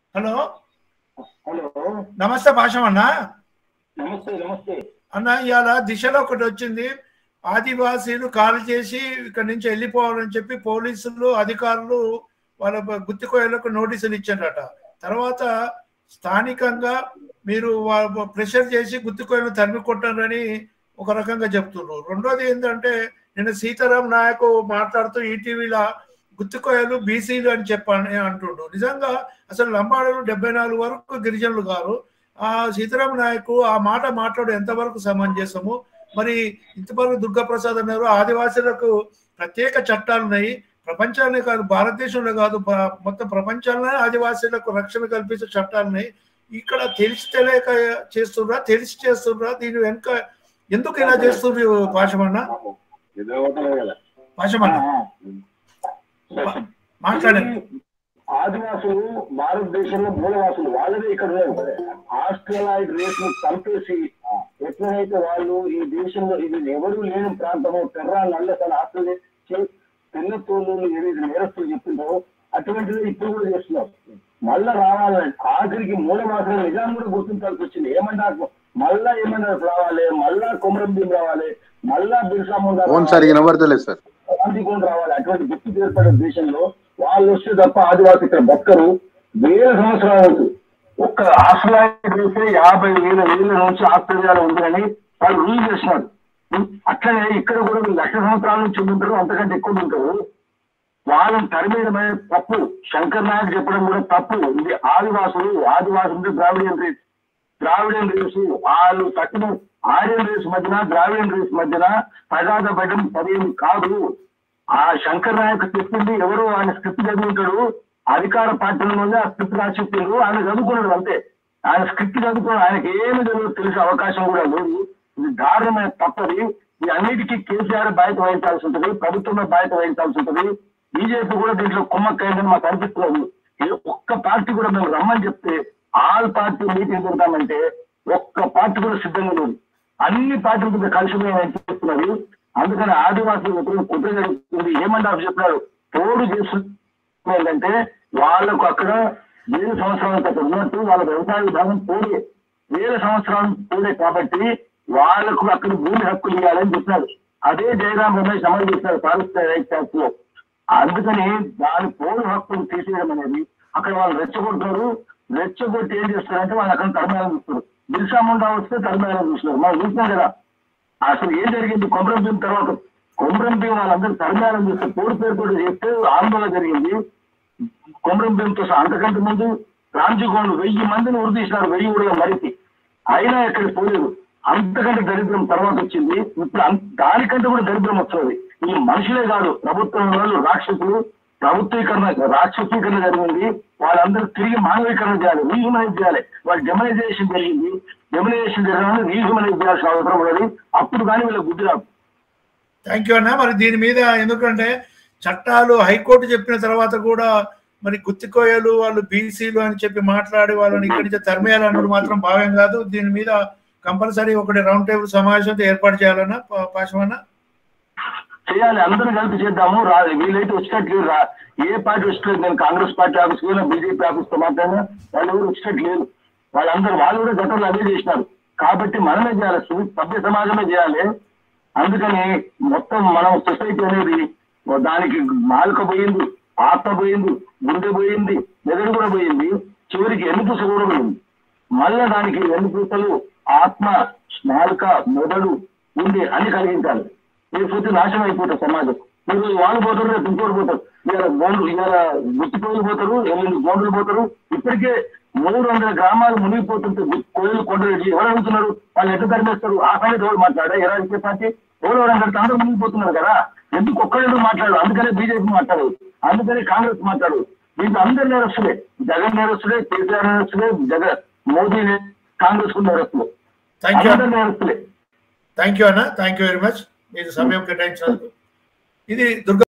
hello hello నమస్తే భాషం అన్న నమస్తే నమస్తే అన్న ఇవాళ దిశలో ఒకటి వచ్చింది ఆదివాసీలు కాల్ చేసి ఇక్కడ నుంచి వెళ్ళిపోవాలని చెప్పి పోలీసులు అధికారులు వాళ్ళ గుత్తికోయలకు నోటీసులు ఇచ్చారట తర్వాత స్థానికంగా మీరు వా- ప్రెషర్ చేసి గుత్తికోయలను తరిమి కొట్టారని ఒక రకంగా చెప్తున్నారు రెండోది ఏంటంటే నిన్న సీతారాం నాయక్ మాట్లాడుతూ ఈటీవీలో గుత్తికోయలు బీసీలు అని చెప్పని అంటుండు నిజంగా అసలు లంబాడలు డెబ్బై నాలుగు వరకు గిరిజనులు గారు ఆ సీతారామ నాయకు ఆ మాట మాట్లాడు ఎంతవరకు సమంజసము మరి ఇంతవరకు దుర్గా ప్రసాద్ అన్నారు ఆదివాసులకు ప్రత్యేక చట్టాలు ఉన్నాయి ప్రపంచాన్ని కాదు భారతదేశంలో కాదు బ- మొత్తం ప్రపంచంలోనే ఆదివాసీలకు రక్షణ కల్పించే చట్టాలు ఉన్నాయి ఇక్కడ తెలిసి తెలియక చేస్తుర్రా తెలిసి చేస్తుర్రా దీని వెనుక ఎందుకు ఇలా చేస్తున్నారు పాశమన్న ఏదో ఒకటే కదా పాశమన్న మాట్లాడండి ఆదివాసులు భారతదేశంలో మూలవాసులు వాళ్ళదే ఇక్కడ ఉన్నారు ఆస్ట్రలాయిడ్ రేస్ ను చంపేసి ఎట్లయితే వాళ్ళు ఈ దేశంలో ఇది ఎవరు లేని ప్రాంతము తెర్రా నల్లసలు ఆస్ట్రేలియా తెల్ల తోళ్ళు ఏదైతే నేరస్తులు చెప్పిందో అటువంటిది ఇప్పుడు కూడా చేస్తున్నారు మళ్ళా రావాలని ఆఖరికి మూలవాసులు నిజాం కూడా గుర్తించాల్సి వచ్చింది ఏమంటారు మళ్ళా ఏమన్నారు రావాలి మళ్ళా కొమరం భీం రావాలి మళ్ళా బిర్సా ముందా అవును సార్ వినబడతలేదు సార్ క్రాంతికోణం రావాలి అటువంటి గుర్తు ఏర్పడే దేశంలో వాళ్ళు వస్తే తప్ప ఆదివాసి ఇక్కడ బతకరు వేల సంవత్సరాలు అవుతుంది ఒక్క ఆస్ట్రేలియా వేస్తే యాభై వేల వేల నుంచి ఆస్ట్రేలియాలో ఉందని వాళ్ళు రూల్ చేస్తున్నారు అట్లనే ఇక్కడ కూడా వీళ్ళు లక్ష సంవత్సరాల నుంచి ఉంటారు అంతకంటే ఎక్కువ ఉంటారు వాళ్ళని తరిమేయడమే తప్పు శంకర్ నాయక్ చెప్పడం కూడా తప్పు ఇది ఆదివాసులు ఆదివాసులు అంటే ద్రావిడియన్ రేస్ ద్రావిడియన్ రేసు వాళ్ళు తట్టిన ఆర్యన్ రేస్ మధ్యన ద్రావిడియన్ రేస్ మధ్యన తగాద పడడం సరైన కాదు ఆ శంకర్ నాయక్ చెప్పింది ఎవరు ఆయన స్క్రిప్ట్ చదువుతాడు అధికార పార్టీల మీద ఆ స్క్రిప్ట్ రాసిప్పిండు ఆయన చదువుకున్నాడు అంతే ఆయన స్క్రిప్ట్ చదువుకున్నాడు ఆయనకి ఏమి తెలియదు తెలిసే అవకాశం కూడా లేదు ఇది దారుణమైన తప్పది ఈ అన్నిటికీ కేసీఆర్ బాధ్యత వహించాల్సి ఉంటుంది ప్రభుత్వమే బాధ్యత వహించాల్సి ఉంటుంది బీజేపీ కూడా దీంట్లో కుమ్మక్కైందని మాకు అనిపిస్తుంది ఏ ఒక్క పార్టీ కూడా మేము రమ్మని చెప్తే ఆల్ పార్టీ మీటింగ్ పెడతామంటే ఒక్క పార్టీ కూడా సిద్ధంగా లేదు అన్ని పార్టీల మీద కలిసిపోయాయని చెప్తున్నది అందుకని ఆదివాసులు ఎప్పుడు కుట్ర జరుగుతుంది ఏమంటారు చెప్పినారు తోడు చేస్తుంది ఏంటంటే వాళ్ళకు అక్కడ వేల సంవత్సరాల క్రితం ఉన్నట్టు వాళ్ళ వ్యవసాయ విధానం పోలే వేల సంవత్సరాలు పోలే కాబట్టి వాళ్ళకు అక్కడ భూమి హక్కులు ఇవ్వాలని చెప్పినారు అదే జయరాం రమేష్ అమలు చేశారు పారిశ్రామిక రైట్ యాక్ట్ లో అందుకని దాని పోలు హక్కులు తీసేయడం అనేది అక్కడ వాళ్ళు రెచ్చగొడతారు రెచ్చగొట్టి ఏం చేస్తారంటే వాళ్ళు అక్కడ తరమేయాలని చూస్తారు బిర్సా ముండా వస్తే తరమేయాలని చూస్తున్నారు మనం చూసినాం కదా అసలు ఏం జరిగింది కొమరం భీం తర్వాత కొమరం భీం వాళ్ళందరూ తరమేయాలని చూస్తే పోరు పేరు కూడా చెప్తే ఆందోళన జరిగింది కొమరం భీంతో సహా అంతకంటే ముందు రామ్జీ గోండ్ వెయ్యి మందిని ఉరితీసినారు వెయ్యి ఊళ్ళో మరిచి అయినా ఎక్కడికి పోలేదు అంతకంటే దరిద్రం తర్వాత వచ్చింది ఇప్పుడు అంత- దానికంటే కూడా దరిద్రం వస్తుంది ఈ మనుషులే కాదు ప్రభుత్వం వాళ్ళు రాక్షసులు ప్రభుత్వీకరణ రాక్షసీకరణ జరిగింది వాళ్ళందరూ తిరిగి మానవీకరణ చేయాలి రీహ్యుమనైజ్ చేయాలి వాళ్ళ డెమనైజేషన్ జరిగింది డెమనైజేషన్ జరగాలని రీహ్యుమనైజ్ చేయాల్సిన అవసరం ఉన్నది అప్పుడు కానీ వీళ్ళ బుద్ధి రాదు థ్యాంక్ యూ అన్న మరి దీని మీద ఎందుకంటే చట్టాలు హైకోర్టు చెప్పిన తర్వాత కూడా మరి గుత్తికోయలు వాళ్ళు బీసీలు అని చెప్పి మాట్లాడి వాళ్ళని ఇక్కడి నుంచి తరిమేయాలన్నది మాత్రం భావ్యం కాదు దీని మీద కంపల్సరీ ఒకటి రౌండ్ టేబుల్ సమావేశంతో ఏర్పాటు చేయాలన్నా పా- పాశమన్న చేయాలి అందరూ కలిపి చేద్దాము రా వీలైతే వచ్చినట్టు లేరు రా ఏ పార్టీ వచ్చినట్టు నేను కాంగ్రెస్ పార్టీ ఆఫీస్ పోయినా బీజేపీ ఆఫీస్ తో మాట్లాడినా వాళ్ళు ఎవరు వచ్చినట్టు లేరు వాళ్ళందరూ వాళ్ళు కూడా గతంలో అదే చేసినారు కాబట్టి మనమే చేయాలి సు- సభ్య సమాజమే చేయాలి అందుకని మొత్తం మనం సొసైటీ అనేది దానికి నాలుక పోయింది ఆత్మ పోయింది గుండె పోయింది మెదడు కూడా పోయింది చివరికి ఎన్నుపూస కూడా పోయింది మళ్ళా దానికి వెన్నుపూసలు ఆత్మ నాలుక మెదడు ఉంది అన్ని కలిగించాలి లేకపోతే నాశనం అయిపోతుంది సమాజం మీరు వాళ్ళు పోతారు రేపు ఇంకోటి పోతారు ఇవాళ గోండ్లు ఇవాళ గుర్తుకోలు పోతారు ఎల్లుండి గోండ్లు పోతారు ఇప్పటికే మూడు వందల గ్రామాలు మునిగిపోతుంటే గు- కోయిలు కొండలు ఎవరు అడుగుతున్నారు వాళ్ళు ఎట్లా తరిమేస్తారు ఆ పైన ఎవరు మాట్లాడా ఏ రాజకీయ పార్టీ ఎవరు ఎవరు అంటే అందరూ మునిగిపోతున్నారు కదా ఎందుకు ఒక్కళ్ళు మాట్లాడు అందుకనే బీజేపీ మాట్లాడు అందుకనే కాంగ్రెస్ మాట్లాడు దీంట్లో అందరు నేరస్తులే జగన్ నేరస్తులే కేసీఆర్ నేరస్తులే జగన్ మోదీ నే- కాంగ్రెస్ కు నేరస్తులే థ్యాంక్ యూ అందరు నేరస్తులే థ్యాంక్ యూ అన్న థ్యాంక్ యూ వెరీ మచ్ మీరు సమయం కేటాయించినందుకు ఇది దుర్గా